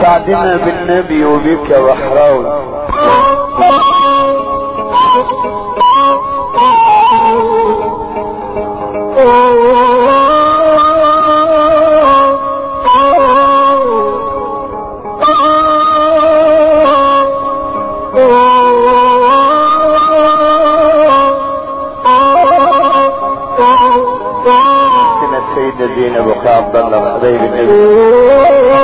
سعدنا بالنبي وبك يا بحراوي سنة سيدة زينب وخا عبد الله حبيب النبي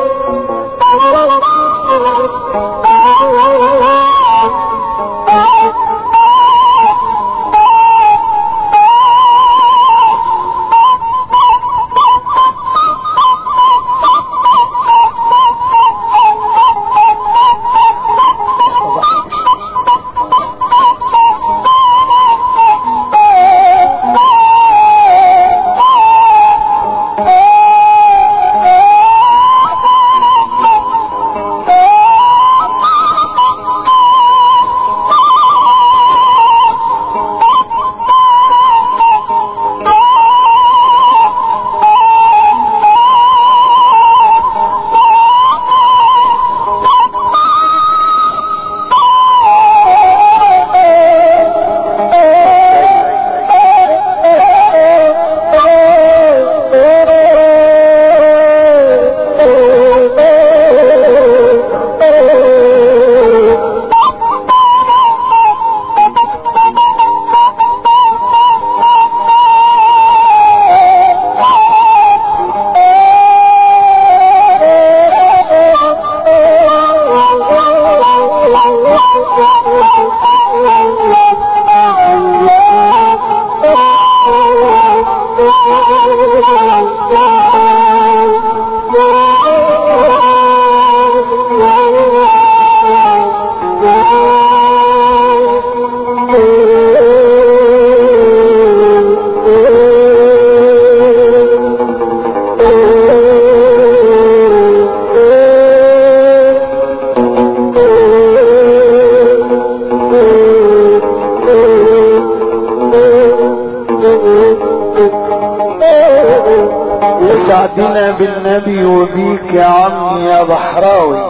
سعدنا بالنبي وبيك يا عمي يا بحراوي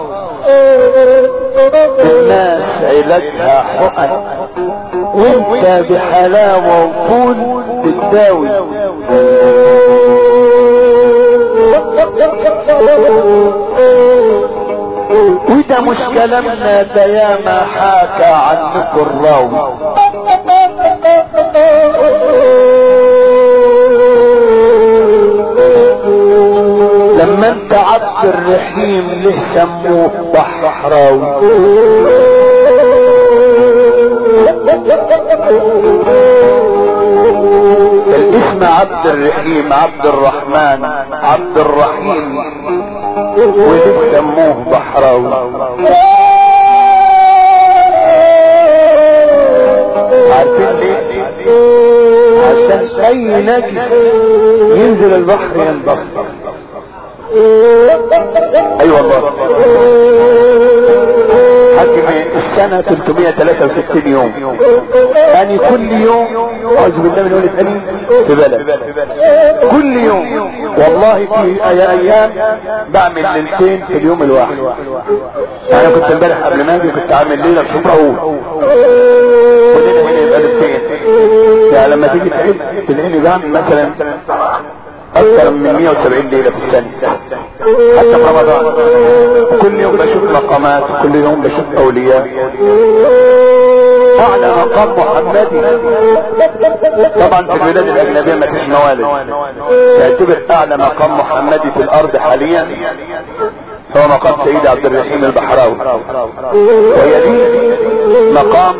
الناس علاجها حقن وانت بحلاوة وفول بتداوي وده مش كلامنا ده ياما حاكى عنكم الراوي لما انت عبد الرحيم ليه سموه بحراوي الاسم عبد الرحيم عبد الرحمن عبد الرحيم وليه سموه بحراوي عارفين ليه عشان اي نجس ينزل البحر ينبخر اي والله حكم السنة 363 يوم يعني كل يوم اعوذ بالله من ولد أليم في بلد كل يوم والله في أي ايام بعمل ليلتين في اليوم الواحد يعني انا كنت امبارح قبل ما اجي كنت عامل ليلة بشوف اقول وليلة هنا يبقى ليلتين يعني لما تيجي تعد تلاقيني بعمل مثلا اكثر من 170 ليلة في السنة حتى في رمضان كل يوم بشوف مقامات كل يوم بشوف اولياء اعلى مقام محمدي طبعا في البلاد الاجنبية ما فيش موالد تعتبر اعلى مقام محمدي في الارض حاليا هو مقام سيد عبد الرحيم البحراوي ويليه مقام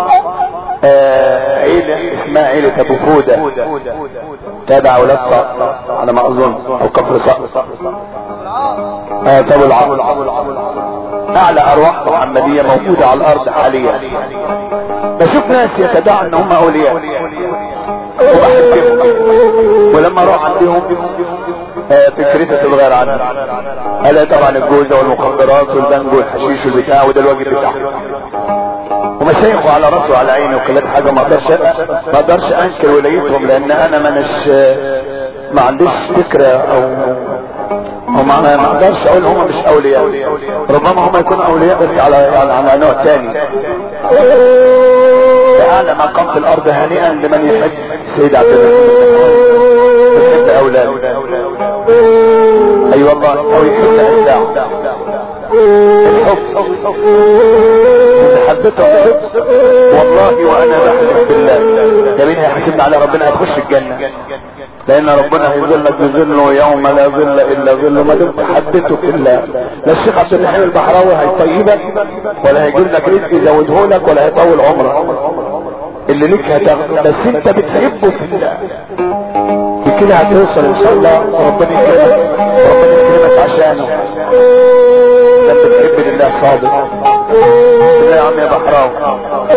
آه عيلة اسمها عيلة ابو فودة تابع اولاد صقر على ما اظن او كفر صقر آه طب العمل اعلى ارواح محمدية موجودة على الارض حاليا بشوف ناس يتدعوا ان هم اولياء وبحبهم ولما اروح عندهم آه فكرتها تتغير عنها هلا طبعا الجوزة والمخدرات والبنج والحشيش والبتاع وده الواجب بتاعهم ومشايخه على راسه وعلى عينه وكلات حاجه ما اقدرش ما اقدرش انكر ولايتهم لان انا ما نش ما عنديش فكره او او ما ما اقدرش اقول هم مش اولياء ربما هم يكونوا اولياء بس على يعني على نوع تاني اعلى مقام في الارض هنيئا لمن يحب سيد عبد يحب اولاده اي والله او يحب ابداعه الحب اذا حبيته والله وانا بحلف بالله ده مين هيحاسبنا على ربنا هتخش الجنه لان ربنا هيظلك بظله يوم لا ظل الا ظل ما دمت حبيته في الله لا الشيخ عبد الرحيم البحراوي هيطيبك ولا هيجيب لك رزق يزوده لك ولا هيطول عمرك اللي ليك هتاخده بس انت بتحبه في الله بكده هتوصل ان شاء الله وربنا يكرمك وربنا يكرمك عشانه ده بتحب لله صادق بالله يا عم يا بحراوي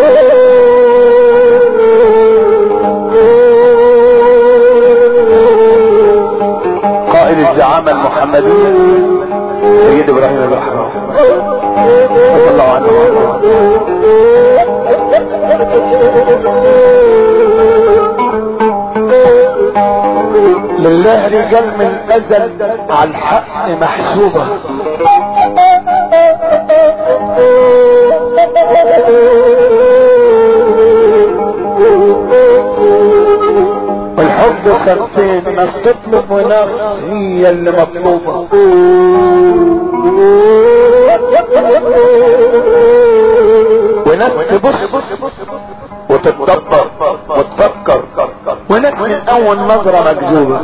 قائد الزعامة المحمدية سيد ابراهيم البحراوي رضي الله عنه لله رجال من الازل على الحق محسوبة والحب خمسين ناس تطلب وناس هي اللي مطلوبة وناس تبص وتتدبر وتفكر وناس من اول نظرة مجذوبة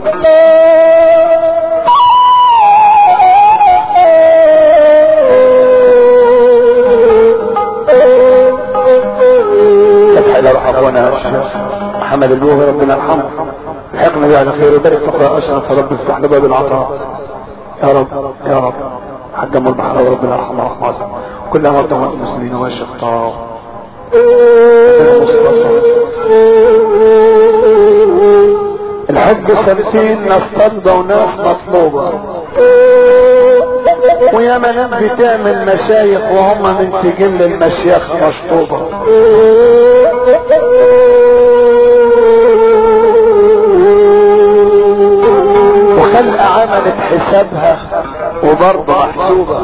فتح الى روح اخوانا محمد البوغي ربنا يرحمه الحقنا به على خير وبارك فقراء اشرف رب افتح له باب العطاء يا رب يا رب حجم البحر وربنا يرحمه ورحمه واسعه كلها مرضى المسلمين واشيخ طاو الحب خمسين ناس طالبة وناس مطلوبة ويا من بتعمل مشايخ وهم منتجين للمشيخ مشطوبة وخلق عملت حسابها وبرضه محسوبة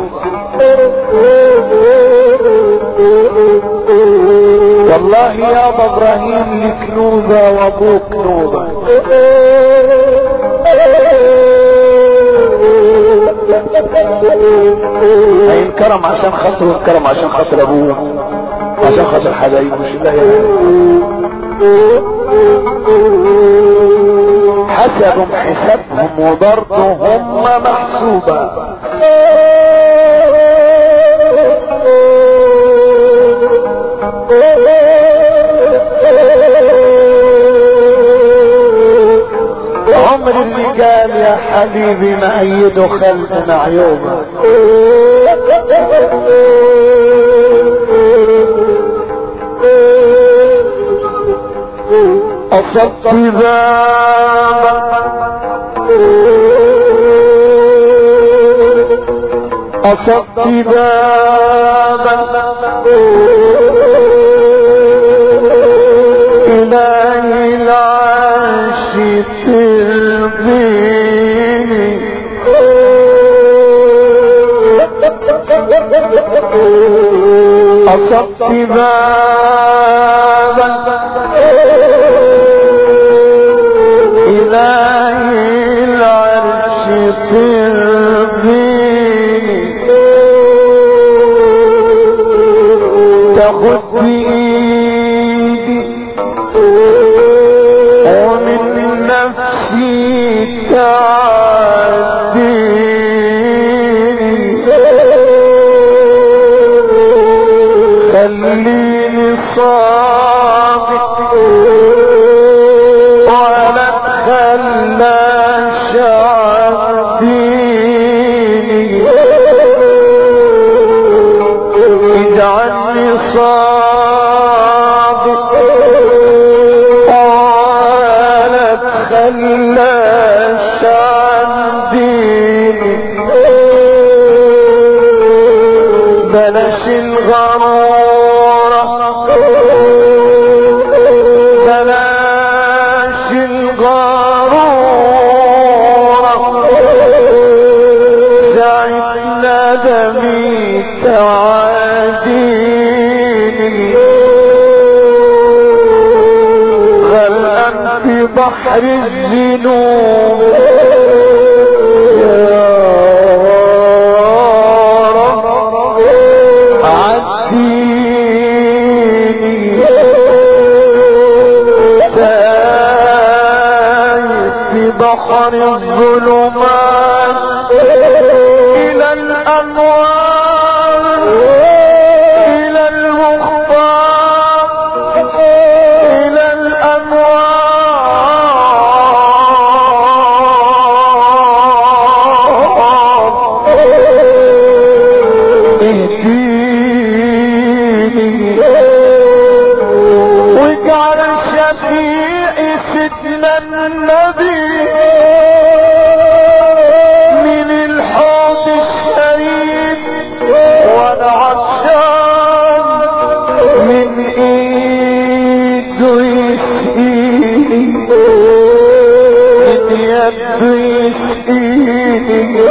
والله يا ابا ابراهيم لك نوبة وابوك نوبة هينكرم عشان خاطره وينكرم عشان خاطر ابوه عشان خاطر حبايبه مش الله حسبهم حسابهم وبرضه هم محسوبة عمر الرجال يا حبيبي ما ايده خلق معيوبة أصبت بابا أصبت بابا إلهي العرش ترضيني أصبت بابا إلهي العرش ترضيني تاخد بإيدي ومن نفسي تعديني خليني صادق ولا تخلاش عديني اجعلني صادق ولا تخلاش عديني بلاش الغرورة بلاش الغرورة آدمي تعاديني غرقا في بحر الذنوب يا رب عديني تايه في بحر الظلمات إلى الأنوار إلى المختار إلى الأنوار اهديني واجعل شفيعي سيدنا النبي من الحوض الشريف وانا عطشان من ايده يسقيني من يده يسقيني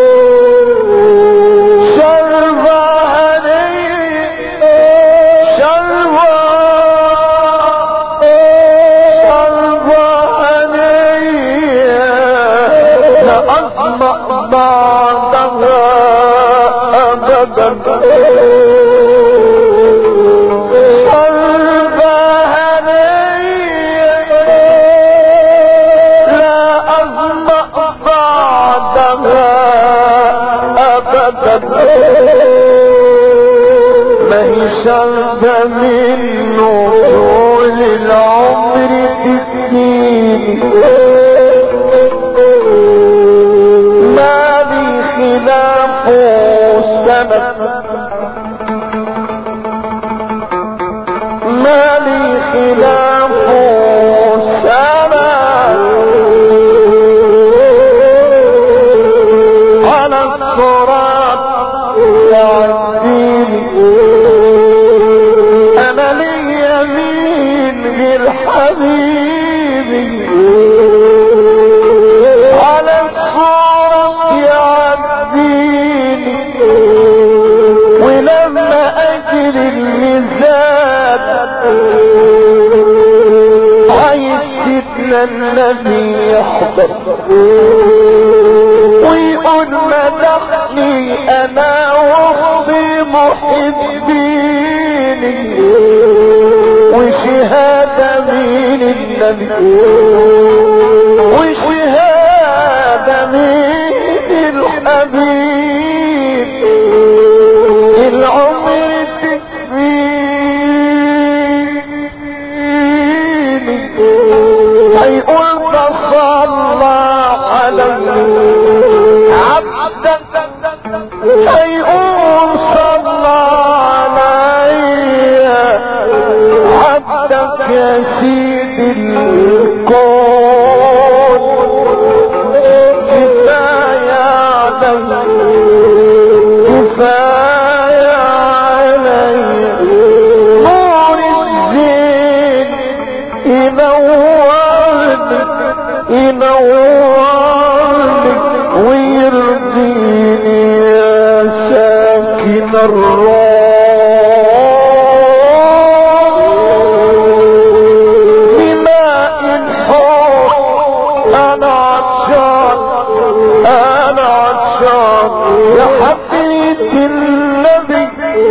شربة هنية شربة شربة هنية لأظمأ بعدها أبدا شربة هنية لا أظمأ بعدها أبدا ما هي شربة منه طول العمر تديني ما لي خلافه سند ما لي خلافه سند على الصراط يعديني انا لي يمين غير حبيبي على الصراط يعديني ولما اجري الميزان عايز سيدنا النبي يحضر ويقول مدحني انا وحظي محبيني وشهادة من النبي وشهادة من الحبيب العمر تكفيني هيقول تصلى عليه عبدا هيقول صلى علي عبدك يا سيدي الكون كفاية علي كفاية علي نور الدين ينورني ينورني ويرضيني يا ساكن الروح بماء الحب انا عطشان انا عطشان يا حبيبة النبي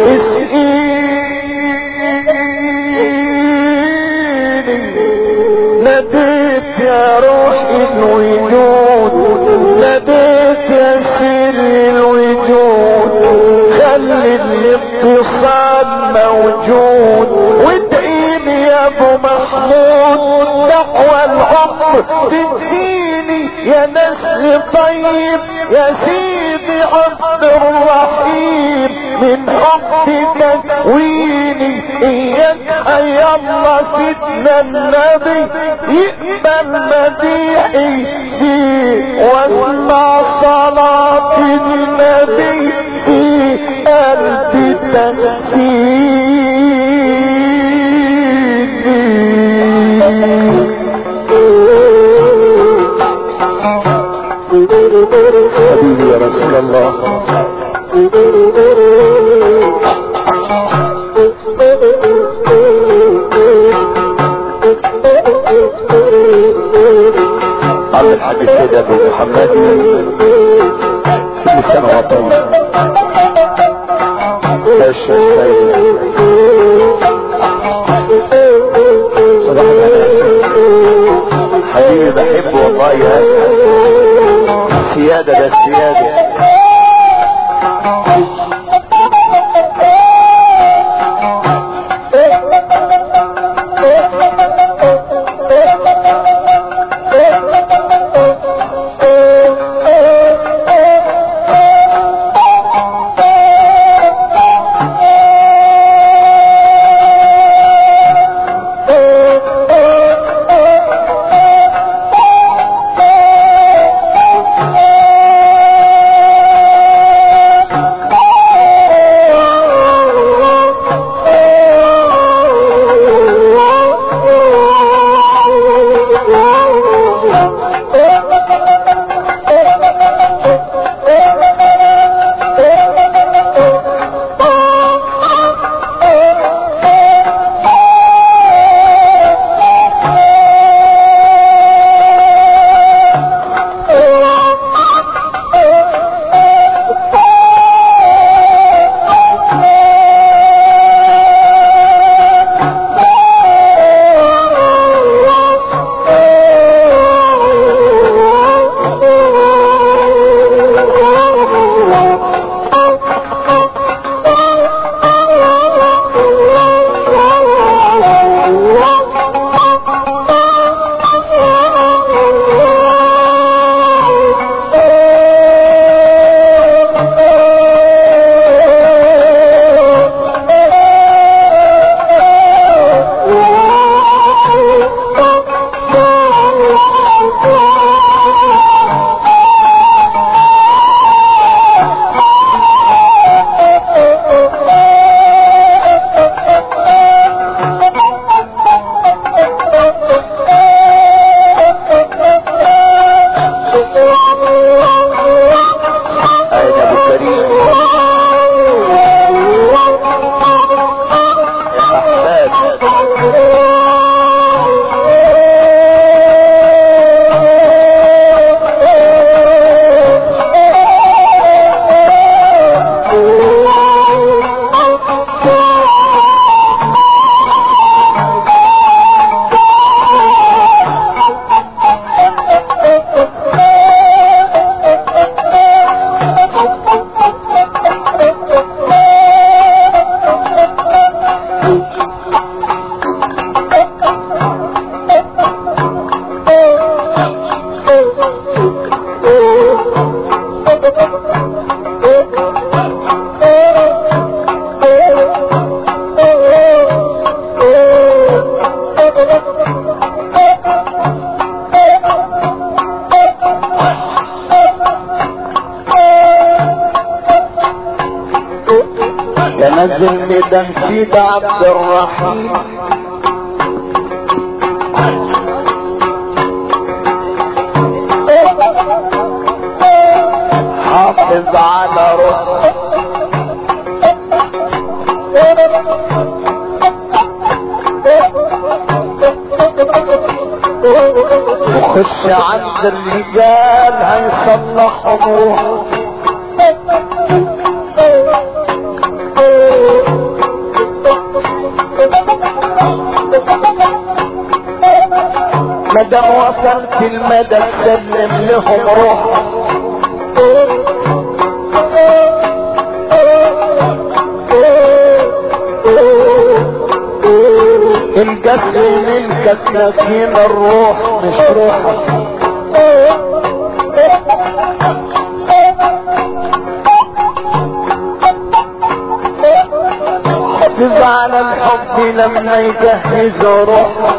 اسقيني ناديت يا روح الوجود ناديت يا سر الوجود خلي الاتصال موجود وادعيني يا ابو محمود دعوة العمر تديني يا نسل طيب يا سيدي عبد الرحيم من حبك تكويني اياك يا الله سيدنا النبي يقبل مديحي فيه واسمع صلاة النبي في قلبي تنسيني حبيبي يا رسول الله عبد الحبيب سيد ابو محمد كل سنه وطن باشا السيد صباح الخير حبيبي بحبه والله يا سيادة ده سيادة أين أبو كريم أحسان تنزل ندم سيد عبد الرحيم حافظ على روح وخش عند الرجال هيصلح اموره مدام وصلت المدى سلم لهم روح الجسم منك تنسين الروح مش روحك حافظ على الحب لما يجهز روحك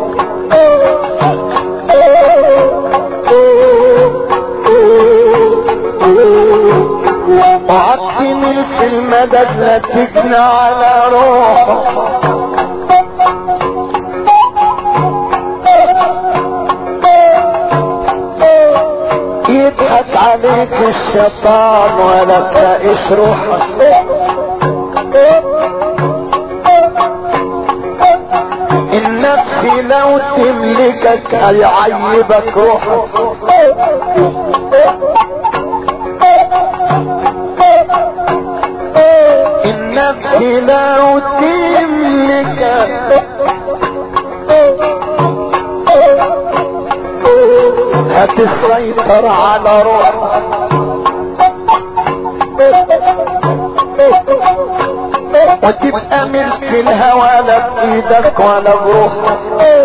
وعطني في المدد لا تجنى على روحك يضحك عليك الشيطان ولا تلاقيش روحك النفس لو تملكك هيعيبك روحك النفس لو تملكك هتسيطر على روحك وتبقى ملك الهوى لا بايدك ولا بروحك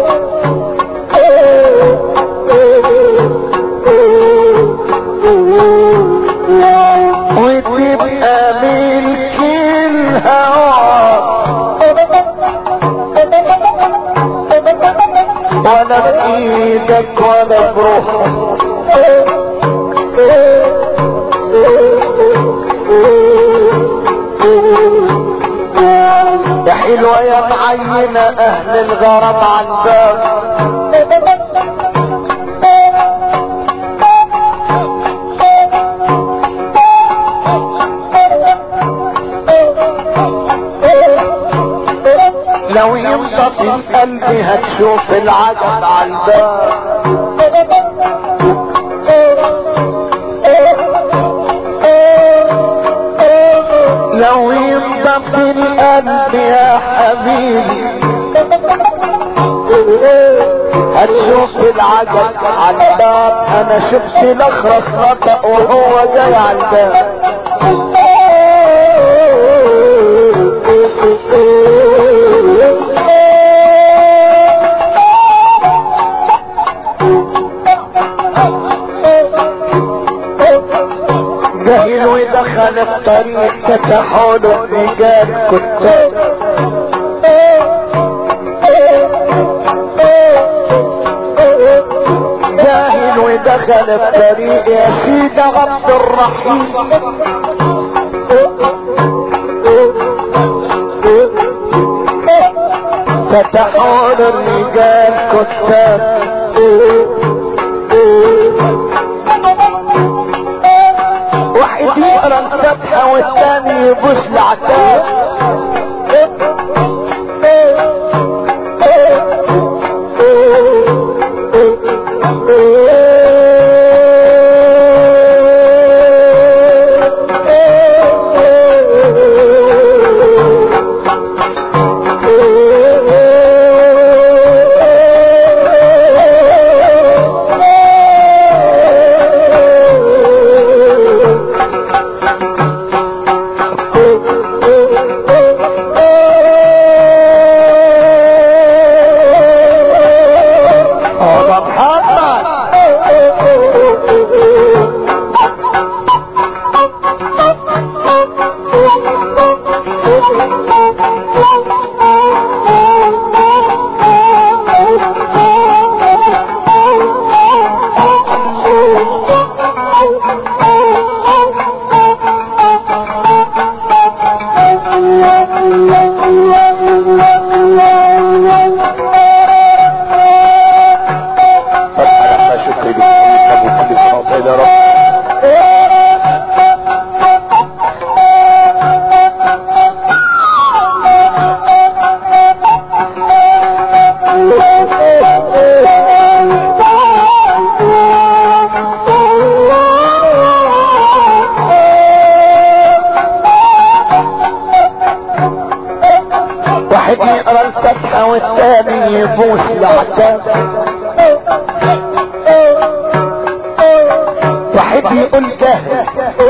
وتبقى ملك الهوى ولا بايدك ولا بروحك يا حلوة يا معينة اهل الغرب على الباب لو ينطق القلب هتشوف العجب على الباب لو ينطق القلب يا حبيبي هتشوف العجب على الباب انا شفت الاخرس نطق وهو جاي على الباب جهل ودخل الطريق فتحوا له الرجال كتاب جاهل ودخل الطريق يا سيدي عبد الرحيم فتحوا له الرجال كتاب واحد يقرا الفتحة والتاني يبوس العتاب هذا محمد فتح لما شكري بك ابو كل سنة يا رب واحد يقرا الفتحة والتاني يبوس العتاب واحد يقول جهل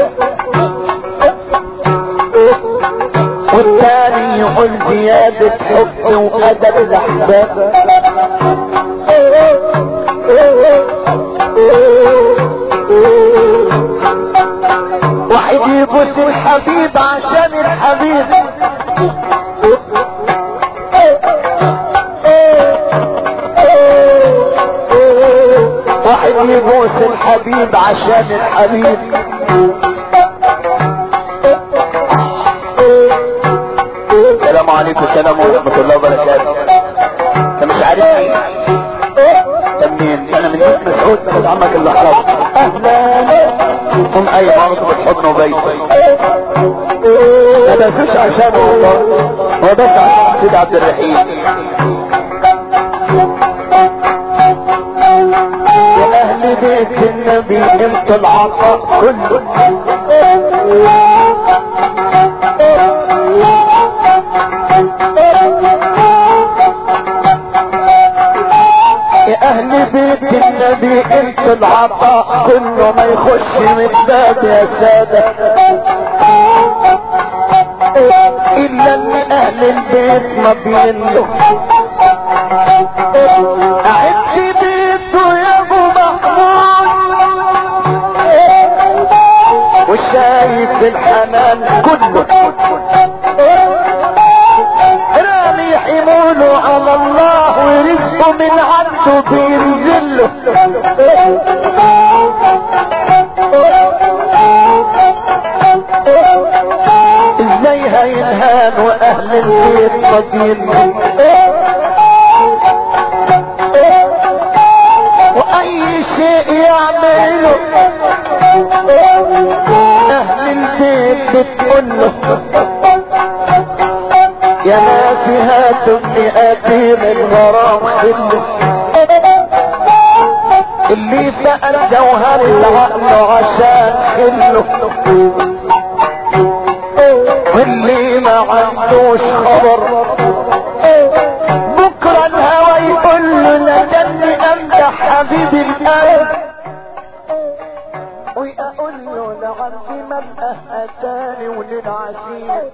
والتاني يقول زيادة حب وأدب الأحباب واحد يبوس الحبيب عشان الحبيب واحد يبوس الحبيب عشان الحبيب السلام عليكم السلام ورحمة الله وبركاته انت مش عارفني انت منين انا من اسم مسعود مسعود عمك اللي حرام اهلا قم اي برضه بالحضن وبيت ما بسوش عشان والله هو بس عشان سيد عبد الرحيم يا اهل بيت النبي انتوا العطاء كله يا اهل بيت النبي انتوا العطاء كله ما يخش من باب يا سادة الا ان اهل البيت ما بينه اعد بيته يا ابو محمود وشايف الحنان كله رامي حموله على الله ورزقه من عنده بينزله ازاي هينهان واهل البيت راضيين واي شيء يعمله اهل البيت بتقوله يا ناس هاتوا مئاتي من غرام خله اللي سأل جوهر العقل عشان خله واللي ما عندوش خبر بكرة الهوى يقول له لجني امدح حبيبي القلب ويقول له لعندي ملأ اتاني وللعزيز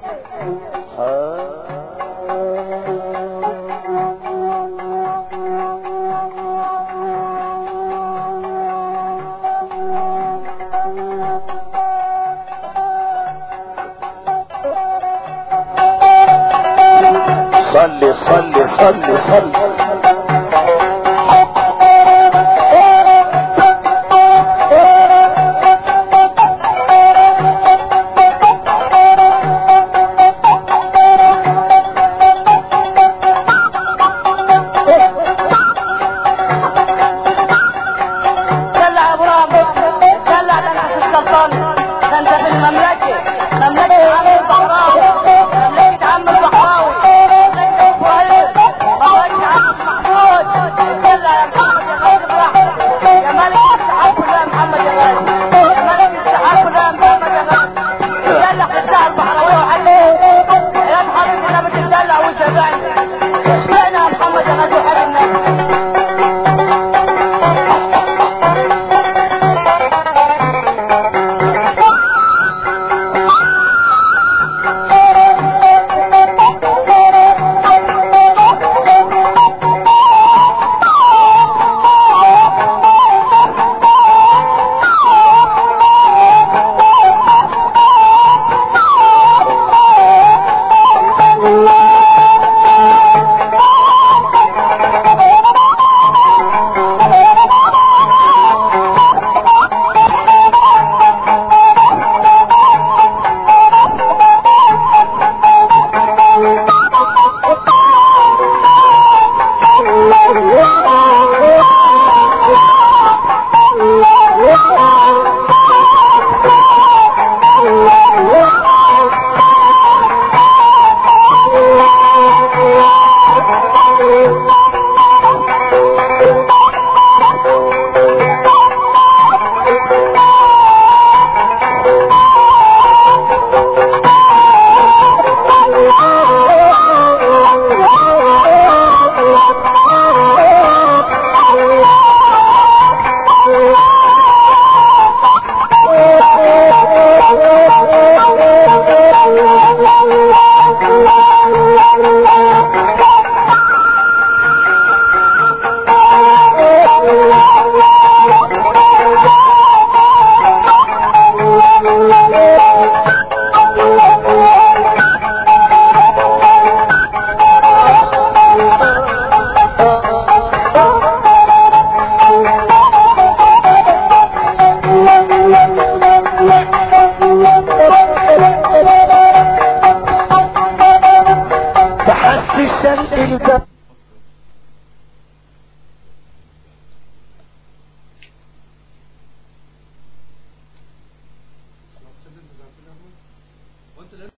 صلي صلي صلي صلي دلع ابو رامي دلع ده انا في السلطان ده انت في المملكه مملكه عم البحراوي مملكه عم البحراوي مملكه ابراهيم مملكه عم محمود دلع يا محمد يا غازي براحتك يا ملك السحاب كلها يا محمد يا غازي يا ملك السحاب كلها يا محمد يا غازي دلع في الساعه البحراويه وحليه يا محمد انا بتدلع وشبعني اشمعنى يا محمد يا غازي وحد الناس قلت له